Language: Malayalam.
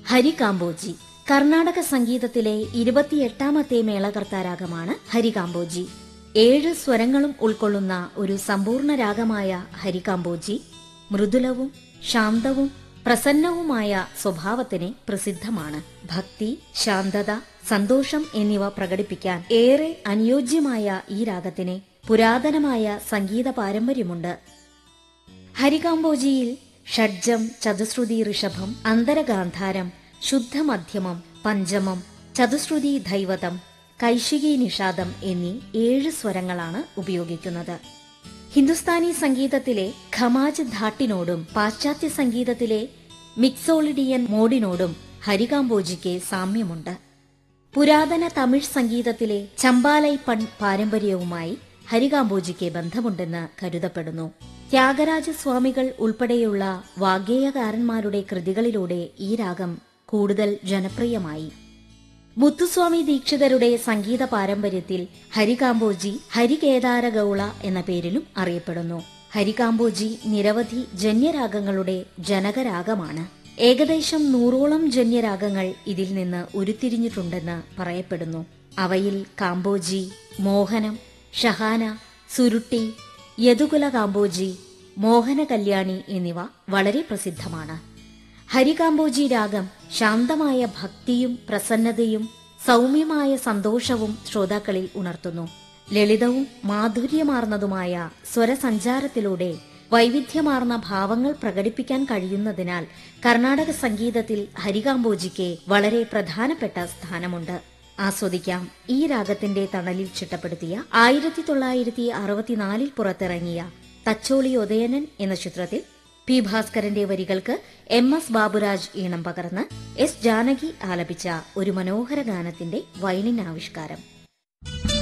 ഹരികാംബോജി കർണാടക സംഗീതത്തിലെ ഇരുപത്തിയെട്ടാമത്തെ മേളകർത്താരാഗമാണ് ഹരികാംബോജി ഏഴ് സ്വരങ്ങളും ഉൾക്കൊള്ളുന്ന ഒരു സമ്പൂർണ്ണ രാഗമായ ഹരികാംബോജി മൃദുലവും ശാന്തവും പ്രസന്നവുമായ സ്വഭാവത്തിന് പ്രസിദ്ധമാണ് ഭക്തി ശാന്തത സന്തോഷം എന്നിവ പ്രകടിപ്പിക്കാൻ ഏറെ അനുയോജ്യമായ ഈ രാഗത്തിന് പുരാതനമായ സംഗീത പാരമ്പര്യമുണ്ട് ഹരികാംബോജിയിൽ ഷഡ്ജം ചതുശ്രുതി ഋഷഭം അന്തരഗാന്ധാരം ശുദ്ധമധ്യമം പഞ്ചമം ചതുശ്രുതി ദൈവതം കൈശികി നിഷാദം എന്നീ ഏഴ് സ്വരങ്ങളാണ് ഉപയോഗിക്കുന്നത് ഹിന്ദുസ്ഥാനി സംഗീതത്തിലെ ഖമാജ് ധാട്ടിനോടും പാശ്ചാത്യ സംഗീതത്തിലെ മിക്സോളിഡിയൻ മോഡിനോടും ഹരികാംബോജിക്ക് സാമ്യമുണ്ട് പുരാതന തമിഴ് സംഗീതത്തിലെ ചമ്പാലൈ പൺ പാരമ്പര്യവുമായി ഹരികാംബോജിക്ക് ബന്ധമുണ്ടെന്ന് കരുതപ്പെടുന്നു ത്യാഗരാജ സ്വാമികൾ ഉൾപ്പെടെയുള്ള വാഗ്ഗേയകാരന്മാരുടെ കൃതികളിലൂടെ ഈ രാഗം കൂടുതൽ ജനപ്രിയമായി മുത്തുസ്വാമി ദീക്ഷിതരുടെ സംഗീത പാരമ്പര്യത്തിൽ ഹരികാംബോജി ഹരികേദാര ഗൌള എന്ന പേരിലും അറിയപ്പെടുന്നു ഹരികാംബോജി നിരവധി ജന്യരാഗങ്ങളുടെ ജനകരാഗമാണ് ഏകദേശം നൂറോളം ജന്യരാഗങ്ങൾ ഇതിൽ നിന്ന് ഉരുത്തിരിഞ്ഞിട്ടുണ്ടെന്ന് പറയപ്പെടുന്നു അവയിൽ കാംബോജി മോഹനം ഷഹാന സുരുട്ടി യദുകുല കാംബോജി മോഹന കല്യാണി എന്നിവ വളരെ പ്രസിദ്ധമാണ് ഹരികാംബോജി രാഗം ശാന്തമായ ഭക്തിയും പ്രസന്നതയും സൗമ്യമായ സന്തോഷവും ശ്രോതാക്കളിൽ ഉണർത്തുന്നു ലളിതവും മാധുര്യമാർന്നതുമായ സ്വരസഞ്ചാരത്തിലൂടെ വൈവിധ്യമാർന്ന ഭാവങ്ങൾ പ്രകടിപ്പിക്കാൻ കഴിയുന്നതിനാൽ കർണാടക സംഗീതത്തിൽ ഹരികാംബോജിക്ക് വളരെ പ്രധാനപ്പെട്ട സ്ഥാനമുണ്ട് ആസ്വദിക്കാം ഈ രാഗത്തിന്റെ തണലിൽ ചിട്ടപ്പെടുത്തിയ ആയിരത്തി തൊള്ളായിരത്തി അറുപത്തിനാലിൽ പുറത്തിറങ്ങിയ തച്ചോളി ഉദയനൻ എന്ന ചിത്രത്തിൽ പി ഭാസ്കരന്റെ വരികൾക്ക് എം എസ് ബാബുരാജ് ഈണം പകർന്ന് എസ് ജാനകി ആലപിച്ച ഒരു മനോഹര ഗാനത്തിന്റെ വയലിൻ ആവിഷ്കാരം